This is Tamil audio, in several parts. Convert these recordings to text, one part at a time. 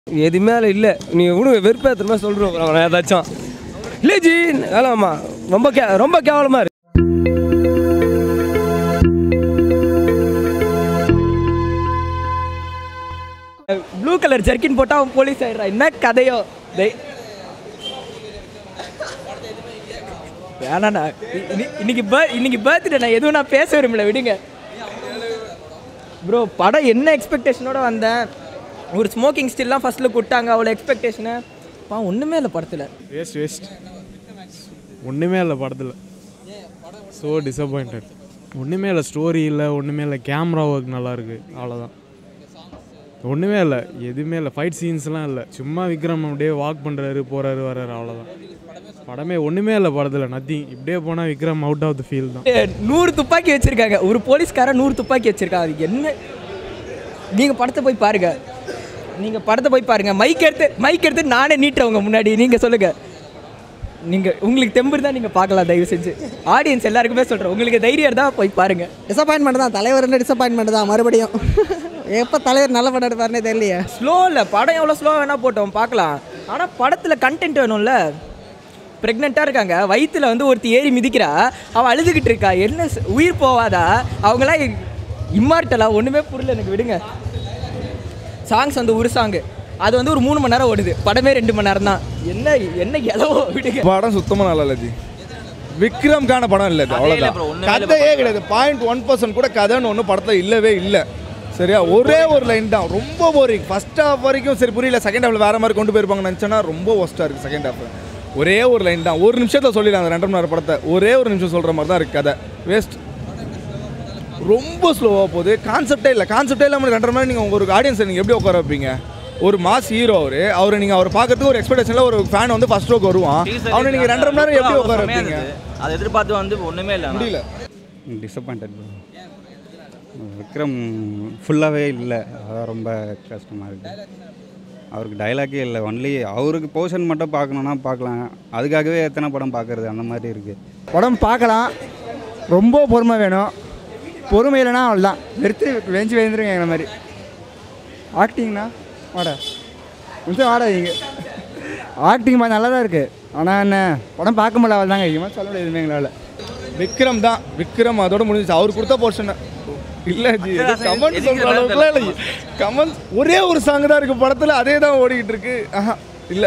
எதுவுமே அதில் இல்லை நீ விடுங்க வெறுப்பேற்றுற மாதிரி சொல்கிறோம் நான் ஏதாச்சும் இல்லை ஜி வேணாம்மா ரொம்ப கே ரொம்ப கேவலமாக இருக்கு ப்ளூ கலர் ஜர்க்கின் போட்டால் அவன் போலீஸ் ஆயிடுறான் என்ன கதையோ டேய். வேணாண்ணா இ- இன்னி- இன்னைக்கு பே இன்னைக்கு பர்த்டே நான் எதுவும் நான் பேச விரும்பல விடுங்க ப்ரோ படம் என்ன எக்ஸ்பெக்டேஷனோட வந்தேன் ஒரு ஸ்மோக்கிங் ஸ்டில்லாம் ஃபர்ஸ்ட்டில் கொடுத்தாங்க அவ்வளோ எக்ஸ்பெக்டேஷனு பா ஒன்றுமே இல்லை படத்தில் வேஸ்ட் வேஸ்ட் ஒன்றுமே இல்லை படத்தில் ஸோ டிசப்பாயிண்டட் ஒன்றுமே இல்லை ஸ்டோரி இல்லை ஒன்றுமே இல்லை கேமரா ஒர்க் நல்லா இருக்கு அவ்வளோதான் ஒன்றுமே இல்லை எதுவுமே இல்லை ஃபைட் சீன்ஸ்லாம் இல்லை சும்மா விக்ரம் அப்படியே வாக் பண்ணுறாரு போகிறாரு வர்றாரு அவ்வளோதான் படமே ஒன்றுமே இல்லை படத்தில் நத்திங் இப்படியே போனால் Vikram out of the feel தான் ஏ, நூறு துப்பாக்கி வச்சிருக்காங்க ஒரு போலீஸ்காரன் நூறு துப்பாக்கி வச்சிருக்காங்க அது என்ன நீங்கள் படத்தை போய் பாருங்க நீங்கள் படத்தை போய் பாருங்க மைக் எடுத்து மைக் எடுத்து நானே நீட்டுறவங்க முன்னாடி நீங்கள் சொல்லுங்க நீங்கள் உங்களுக்கு தெம்பு தான் நீங்கள் பார்க்கலாம் தயவு செஞ்சு ஆடியன்ஸ் எல்லாருக்குமே சொல்கிறேன் உங்களுக்கு தைரியம் இருந்தால் போய் பாருங்க டிசப்பாயின்மெண்ட் தான் தலைவர் டிசப்பாயின்மெண்ட் தான் மறுபடியும் எப்போ தலைவர் நல்ல படம் எடுப்பாருன்னே தெரியலையே ஸ்லோ இல்லை படம் எவ்வளோ ஸ்லோ வேணால் போட்டோம் பார்க்கலாம் ஆனால் படத்தில் கண்டென்ட் வேணும்ல ப்ரெக்னெண்ட்டாக இருக்காங்க வயித்துல வந்து ஒருத்தி ஏறி மிதிக்கிறா அவள் அழுதுகிட்டு இருக்கா என்ன ச- உயிர் போவாதா அவங்களாம் இம்மார்ட்டலா ஒன்றுமே புரியல எனக்கு விடுங்க சாங்ஸ் வந்து ஒரு சாங்கு அது வந்து ஒரு மூணு மணி நேரம் ஓடுது படமே ரெண்டு மணி நேரம் தான் என்ன என்ன இலவோ விடுங்க படம் சுத்தமாக நல்லா இல்லை ஜி விக்ரம்கான படம் இல்லை இது அவ்வளோதான் கதையே கிடையாது பாயிண்ட் ஒன் பர்சன்ட் கூட கதைன்னு ஒன்றும் படத்தில் இல்லவே இல்லை சரியா ஒரே ஒரு லைன் தான் ரொம்ப போரிங் ஃபர்ஸ்ட் ஹாஃப் வரைக்கும் சரி புரியல செகண்ட் ஹாஃப்ல வேற மாதிரி கொண்டு போயிருப்பாங்க நினச்சேன்னா ரொம்ப ஒஸ்ட்டாக இருக்குது செகண்ட் ஹாஃப் ஒரே ஒரு லைன் தான் ஒரு நிமிஷத்தில் சொல்லிடலாம் அந்த ரெண்டு மணி நேரம் படத்தை ஒரே ஒரு நிமிஷம் சொல்கிற மாதிரி தான் இருக்குது கதை வேஸ்ட் ரொம்ப ஸ்லோவாக போகுது கான்செப்டே இல்லை கான்செப்டே இல்லாமல் ரெண்டரை மணி நீங்கள் ஒரு ஆடியன்ஸை நீங்கள் எப்படி உட்கார வைப்பீங்க ஒரு மாஸ் ஹீரோ அவர் அவரை நீங்கள் அவர் பார்க்கறதுக்கு ஒரு எக்ஸ்பெக்டேஷனில் ஒரு ஃபேன் வந்து ஃபர்ஸ்ட் ஷோக்கு வருவான் அவனை நீங்கள் ரெண்டரை மணி நேரம் எப்படி உட்கார வைப்பீங்க அதை எதிர்பார்த்து வந்து ஒன்றுமே இல்லை முடியல டிசப்பாயிண்டட் விக்ரம் ஃபுல்லாகவே இல்லை அதான் ரொம்ப கஷ்டமாக இருக்குது அவருக்கு டைலாக்கே இல்லை ஒன்லி அவருக்கு போர்ஷன் மட்டும் பார்க்கணுன்னா பார்க்கலாம் அதுக்காகவே எத்தனை படம் பார்க்குறது அந்த மாதிரி இருக்குது படம் பார்க்கலாம் ரொம்ப பொறுமை வேணும் பொறுமை இல்லைன்னா அவ்வளோதான் வெறுத்து வெஞ்சு வேந்துருங்க எங்களை மாதிரி ஆக்டிங்னா வாடா கொஞ்சம் வாடாதீங்க ஆக்டிங் மாதிரி நல்லா தான் இருக்குது ஆனால் என்ன படம் பார்க்க முடியல அவள் தாங்க அதிகமாக சொல்ல முடியாது எதுவுமே எங்களால் விக்ரம் தான் விக்ரம் அதோட முடிஞ்சிச்சு அவர் கொடுத்த போர்ஷன் இல்ல ஜி கமெண்ட் சொல்ற அளவுக்குலாம் இல்லை கமெண்ட் ஒரே ஒரு சாங் தான் இருக்கு படத்துல அதே தான் ஓடிக்கிட்டு இருக்கு ஆஹா இல்ல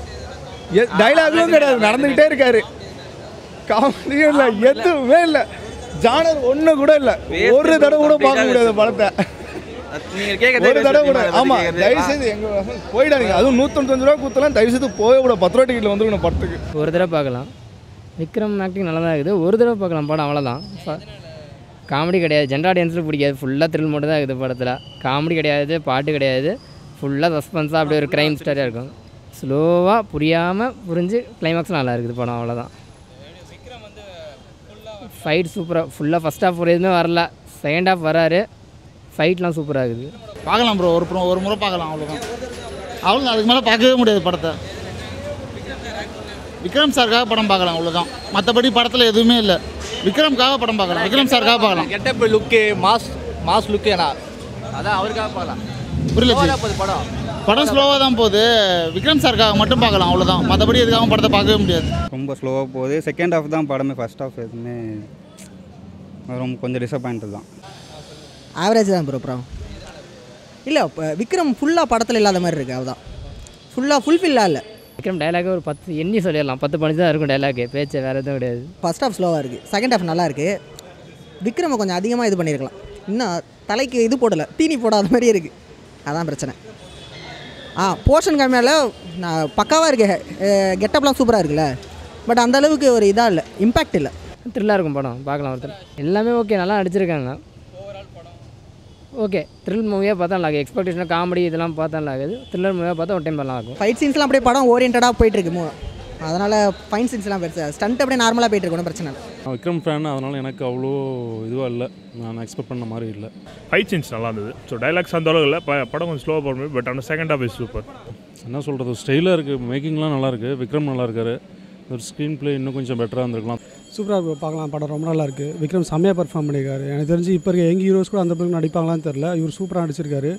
டைலாகும் கிடையாது நடந்துகிட்டே இருக்காரு காமெடியும் இல்லை எதுவுமே இல்லை ஜானர் ஒண்ணு கூட இல்லை ஒரு தடவை கூட பார்க்க முடியாது படத்தை நீங்கள் கேட்க ஒரு தடவை கூட ஆமா தயவு செய்து எங்க போயிடாதீங்க அதுவும் நூத்தொன்பது ரூபா கொடுத்தலாம் தயவு செய்து போய் கூட பத்து ரூபா டிக்கெட்ல வந்துருக்கணும் படத்துக்கு ஒரு தடவை பார்க்கலாம் விக்ரம் ஆக்டிங் நல்லா தான் இருக்குது ஒரு தடவை பார்க்கலாம் படம் அவ்வளோதான் காமெடி கிடையாது ஜென்ரல் ஆடியன்ஸில் பிடிக்காது ஃபுல்லாக த்ரில் மட்டும் தான் இருக்குது படத்தில் காமெடி கிடையாது பாட்டு கிடையாது ஃபுல்லாக சஸ்பென்ஸாக அப்படியே ஒரு க்ரைம் ஸ்டோரியாக இருக்கும் ஸ்லோவாக புரியாமல் புரிஞ்சு கிளைமாக்ஸ் நல்லா இருக்குது படம் அவ்வளோதான் ஃபைட் சூப்பராக ஃபுல்லாக ஃபஸ்ட் ஹாஃப் ஒரு எதுவுமே வரல செகண்ட் ஹாஃப் வராரு ஃபைட்லாம் சூப்பராக இருக்குது பார்க்கலாம் ப்ரோ ஒரு ப்ரோ ஒரு முறை பார்க்கலாம் அவ்வளோதான் அவ்வளோ அதுக்கு மேலே பார்க்கவே முடியாது படத்தை விக்ரம் சாருக்காக படம் பார்க்கலாம் அவ்வளோதான் மற்றபடி படத்தில் எதுவுமே இல்லை விக்ரம்காக படம் பார்க்கலாம் விக்ரம் சாருக்காக பார்க்கலாம் getup look mass mass look ஏன்னா அதான் அவருக்காக பார்க்கலாம் புரியல ஜி. போகுது படம் படம் ஸ்லோவாக தான் போகுது விக்ரம் சாருக்காக மட்டும் பார்க்கலாம் அவ்வளோதான் மற்றபடி எதுக்காகவும் படத்தை பார்க்கவே முடியாது ரொம்ப ஸ்லோவாக போகுது செகண்ட் ஹாஃப் தான் படமே ஃபர்ஸ்ட் ஹாஃப் எதுவுமே ரொம்ப கொஞ்சம் டிசப்பாயிண்டட் தான் ஆவரேஜ் தான் ப்ரோ அப்புறம் இல்லை இப்போ விக்ரம் ஃபுல்லாக படத்தில் இல்லாத மாதிரி இருக்குது அவதான் ஃபுல்லாக ஃபுல்ஃபில்லாக இல்லை விக்ரம் டைலாகே ஒரு பத்து எண்ணி சொல்லிடலாம் பத்து பஞ்சு தான் இருக்கும் டைலாக்கு பேச்சு வேறு எதுவும் கிடையாது ஃபர்ஸ்ட் ஹாஃப் ஸ்லோவாக இருக்குது செகண்ட் ஹாஃப் நல்லா இருக்குது விக்ரமை கொஞ்சம் அதிகமாக இது பண்ணியிருக்கலாம் இன்னும் தலைக்கு இது போடலை தீனி போடாத மாதிரி இருக்குது அதான் பிரச்சனை ஆ போர்ஷன் கம்மியால் நான் பக்காவாக இருக்கு கெட்டப்லாம் சூப்பராக இருக்குல்ல பட் அந்த அளவுக்கு ஒரு இதாக இல்லை இம்பேக்ட் இல்லை த்ரில்லாக இருக்கும் படம் பார்க்கலாம் ஒருத்தர் எல்லாமே ஓகே நல்லா நடிச்சிருக்காங்க ஓகே த்ரில் மூவியாக பார்த்தா நல்லா இருக்குது எக்ஸ்பெக்டேஷன் காமெடி இதெல்லாம் பார்த்தா நல்லா இருக்குது த்ரில்லர் மூவியாக பார்த்தா ஒரு டைம் நல்லா இருக்கும் ஃபைட் சீன்ஸ்லாம் அப்படியே படம் ஓரியன்டாக போயிட்டுருக்கு மூ அதனால் ஃபைன் சீன்ஸ்லாம் பெருசு ஸ்டண்ட் அப்படியே நார்மலாக போயிட்டு இருக்கு ஒன்றும் பிரச்சனை இல்லை நான் விக்ரம் ஃபேன் அதனால் எனக்கு அவ்வளோ இதுவாக இல்லை நான் எக்ஸ்பெக்ட் பண்ண மாதிரி இல்லை ஃபைட் சீன்ஸ் நல்லா இருந்தது ஸோ டைலாக்ஸ் அந்த அளவு இல்லை ப- படம் கொஞ்சம் ஸ்லோவாக போகிற பட் அந்த செகண்ட் ஹாஃப் இஸ் சூப்பர் என்ன சொல்கிறது ஸ்டைலாக இருக்குது மேக்கிங்லாம் நல்லா இருக்குது விக்ரம் நல்லா இருக்காரு ஒரு ஸ்க்ரீன் ப்ளே இன்னும் கொஞ்சம் பெட்டராக இருந்திருக்கலாம் சூப்பராக ப்ரோ பார்க்கலாம் படம் ரொம்ப நல்லா இருக்குது விக்ரம் செம்மையாக பர்ஃபார்ம் பண்ணியிருக்காரு எனக்கு தெரிஞ்சு இப்போ இருக்க யங் ஹீரோஸ் கூட அந்த பக்கம் நடிப்பாங்களான்னு தெரில இவர் சூப்பராக நடிச்சிருக்காரு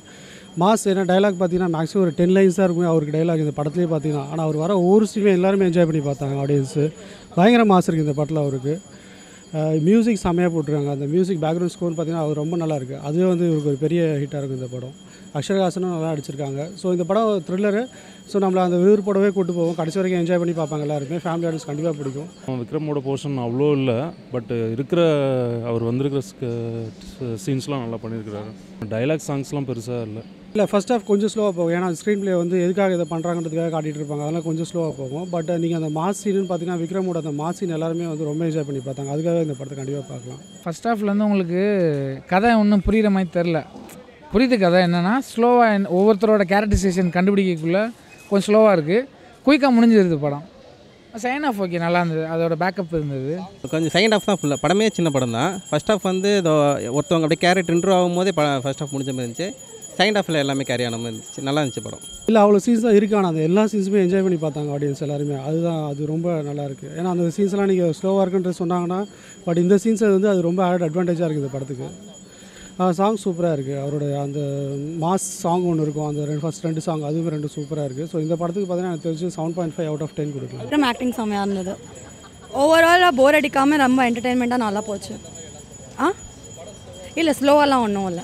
மாஸ் ஏன்னா டைலாக் பார்த்தீங்கன்னா மேக்ஸிமம் ஒரு டென் லைன்ஸாக இருக்கும் அவருக்கு டைலாக் இந்த படத்துலேயே பார்த்தீங்கன்னா ஆனால் அவர் வர ஒவ்வொரு சீனுமே எல்லாருமே என்ஜாய் பண்ணி பார்த்தாங்க ஆடியன்ஸு பயங்கர மாஸ் இருக்குது இந்த படத்தில் அவருக்கு மியூசிக் செம்மையாக போட்டிருக்காங்க அந்த மியூசிக் பேக்ரவுண்ட் ஸ்கோர் பார்த்தீங்கன்னா அது ரொம்ப நல்லா இருக்குது அதுவே வந்து இவருக்கு ஒரு பெரிய ஹிட்டாக இருக்கும் இந்த படம் அக்ஷரஹாசனும் நல்லா அடிச்சிருக்காங்க ஸோ இந்த படம் த்ரில்லரு ஸோ நம்மளை அந்த விறுவிறுப்போடவே கூட்டு போவோம் கடைசி வரைக்கும் என்ஜாய் பண்ணி பார்ப்பாங்க எல்லாருமே ஃபேமிலி ஆடியன்ஸ் கண்டிப்பாக பிடிக்கும் விக்ரமோட போர்ஷன் அவ்வளோ இல்லை பட் இருக்கிற அவர் வந்திருக்கிற சீன்ஸ்லாம் நல்லா பண்ணியிருக்கிறாரு டைலாக் சாங்ஸ்லாம் பெருசாக இல்லை இல்லை ஃபர்ஸ்ட் ஆஃப் கொஞ்சம் ஸ்லோவாக போகும் ஏன்னா ஸ்க்ரீன் ப்ளே வந்து எதுக்காக இதை பண்ணுறாங்கன்றதுக்காக காட்டிகிட்டு இருப்பாங்க அதெல்லாம் கொஞ்சம் ஸ்லோவாக போகும் பட் நீங்கள் அந்த மாஸ் சீனுன்னு பார்த்தீங்கன்னா விக்ரமோட அந்த மாஸ் சீன் எல்லாருமே வந்து ரொம்ப என்ஜாய் பண்ணி பார்த்தாங்க அதுக்காக இந்த படத்தை கண்டிப்பாக பார்க்கலாம் ஃபஸ்ட் ஹாஃப்லேருந்து உங்களுக்கு கதை ஒன்றும் புரிகிற மாதிரி தெரில புரியுது கதை என்னென்னா ஸ்லோவாக ஒவ்வொருத்தரோட கேரக்டரைசேஷன் கண்டுபிடிக்கக்குள்ளே கொஞ்சம் ஸ்லோவாக இருக்குது குயிக்காக முடிஞ்சிருது படம் செகண்ட் ஆஃப் ஓகே நல்லா இருந்தது அதோட பேக்கப் இருந்தது கொஞ்சம் செகண்ட் ஹாஃப் தான் ஃபுல்லாக படமே சின்ன படம் தான் ஃபர்ஸ்ட் ஹாஃப் வந்து இதோ ஒருத்தவங்க அப்படியே கேரக்டர் இன்ட்ரோ ஆகும்போதே ப ஃபர்ஸ்ட் ஹாஃப் முடிஞ்ச மாதிரி இருந்துச்சு செகண்ட் ஹாஃபில் எல்லாமே கேரி ஆன மாதிரி இருந்துச்சு நல்லா இருந்துச்சு படம் இல்லை அவ்வளோ சீன்ஸ் தான் இருக்கு ஆனால் அந்த எல்லா சீன்ஸுமே என்ஜாய் பண்ணி பார்த்தாங்க ஆடியன்ஸ் எல்லாருமே அதுதான் அது ரொம்ப நல்லா இருக்குது ஏன்னா அந்த சீன்ஸ்லாம் நீங்கள் ஸ்லோவாக இருக்குன்றது சொன்னாங்கன்னா பட் இந்த சீன்ஸ் வந்து அது ரொம்ப ஆட் அட்வான்டேஜாக இருக்குது இந்த படத்துக்கு சாங் சூப்பராக இருக்குது அவரோட அந்த மாஸ் சாங் ஒன்று இருக்கும் அந்த ரெண்டு ஃபஸ்ட் ரெண்டு சாங் அதுவும் ரெண்டு சூப்பராக இருக்குது ஸோ இந்த படத்துக்கு பார்த்தீங்கன்னா எனக்கு தெரிஞ்சு seven point five out of ten கொடுக்கலாம் விக்ரம் ஆக்டிங் செம்மையாக இருந்தது ஓவராலாக போர் அடிக்காமல் ரொம்ப என்டர்டெயின்மெண்ட்டாக நல்லா போச்சு ஆ இல்லை ஸ்லோவெல்லாம் ஒன்றும் இல்லை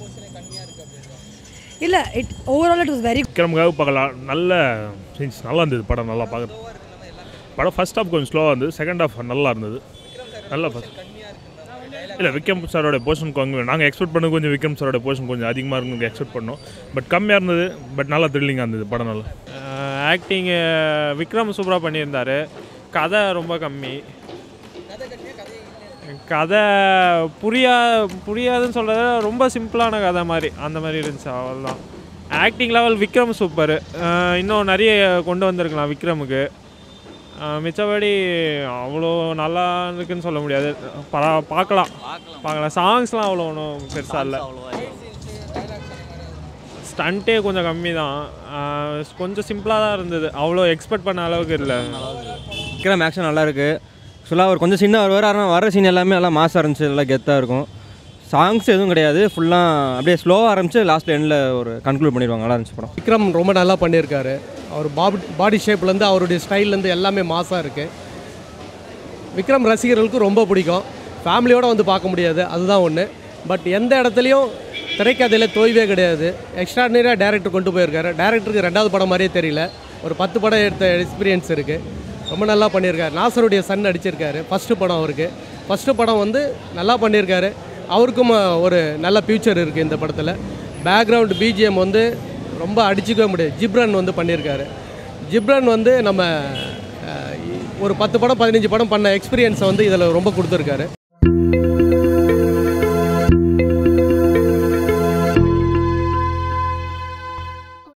இல்லை it overall it was very விக்ரமுக்காக பார்க்கலாம் நல்ல சீன்ஸ் நல்லா இருந்தது படம் நல்லா பார்க்குறது படம் ஃபர்ஸ்ட் ஹாஃப் கொஞ்சம் ஸ்லோவாக இருந்தது செகண்ட் ஹாஃப் நல்லா இருந்தது நல்லா ஃபஸ்ட் இல்லை விக்ரம் சாரோட போர்ஷன் கொஞ்சம் நாங்கள் எக்ஸ்பெக்ட் பண்ணது கொஞ்சம் விக்ரம் சாரோட போர்ஷன் கொஞ்சம் அதிகமாக இருக்குன்னு எக்ஸ்பெக்ட் பண்ணோம் பட் கம்மியாக இருந்தது பட் நல்லா த்ரில்லிங்காக இருந்தது படம் நல்லா ஆக்டிங் விக்ரம் சூப்பராக பண்ணியிருந்தார் கதை ரொம்ப கம்மி கதை புரியா புரியாதுன்னு சொல்கிறத ரொம்ப சிம்பிளான கதை மாதிரி அந்த மாதிரி இருந்துச்சு அவ்வளோதான் ஆக்டிங் லெவல் விக்ரம் சூப்பர் இன்னும் நிறைய கொண்டு வந்திருக்கலாம் விக்ரமுக்கு அஹ் மிச்சபடி அவ்வளோ நல்லா இருக்குன்னு சொல்ல முடியாது பரா பார்க்கலாம் பார்க்கலாம் சாங்ஸ்லாம் அவ்வளோ ஒன்றும் பெருசாக இல்லை ஸ்டண்ட்டே கொஞ்சம் கம்மி தான் கொஞ்சம் சிம்பிளாக தான் இருந்தது அவ்வளோ எக்ஸ்பெக்ட் பண்ண அளவுக்கு இல்லை விக்ரம் ஆக்ஷன் நல்லா இருக்கு ஃபுல்லாக அவர் கொஞ்சம் சின்ன வருவார் ஆனால் வர சீன் எல்லாமே நல்லா மாசாக இருந்துச்சு நல்லா கெத்தாக இருக்கும் சாங்ஸ் எதுவும் கிடையாது ஃபுல்லாக அப்படியே ஸ்லோவாக ஆரம்பிச்சு லாஸ்ட் எண்டில் ஒரு கன்க்ளூட் பண்ணிடுவாங்க நல்லா இருந்துச்சு படம் விக்ரம் ரொம்ப நல்லா பண்ணியிருக்காரு அவர் பாடி பாடி ஷேப்லேருந்து அவருடைய ஸ்டைல்லேருந்து எல்லாமே மாசாக இருக்குது விக்ரம் ரசிகர்களுக்கு ரொம்ப பிடிக்கும் ஃபேமிலியோடு வந்து பார்க்க முடியாது அதுதான் ஒன்று பட் எந்த இடத்துலையும் திரைக்கதையில் தோய்வே கிடையாது எக்ஸ்ட்ராடினரியாக டேரக்டர் கொண்டு போயிருக்காரு டேரக்டருக்கு ரெண்டாவது படம் மாதிரியே தெரியல ஒரு பத்து படம் எடுத்த எக்ஸ்பீரியன்ஸ் இருக்குது ரொம்ப நல்லா பண்ணியிருக்காரு நாசருடைய சன் அடிச்சிருக்காரு ஃபஸ்ட்டு படம் அவருக்கு ஃபஸ்ட்டு படம் வந்து நல்லா பண்ணியிருக்காரு அவருக்கும் ஒரு நல்ல ஃப்யூச்சர் இருக்குது இந்த படத்தில் பேக்ரவுண்ட் பிஜிஎம் வந்து ரொம்ப அடிச்சுக்கவே முடியாது ஜிப்ரன் வந்து பண்ணியிருக்காரு ஜிப்ரன் வந்து நம்ம அஹ், ஒரு பத்து படம் பதினஞ்சு படம் பண்ண எக்ஸ்பீரியன்ஸை வந்து இதில் ரொம்ப கொடுத்துருக்காரு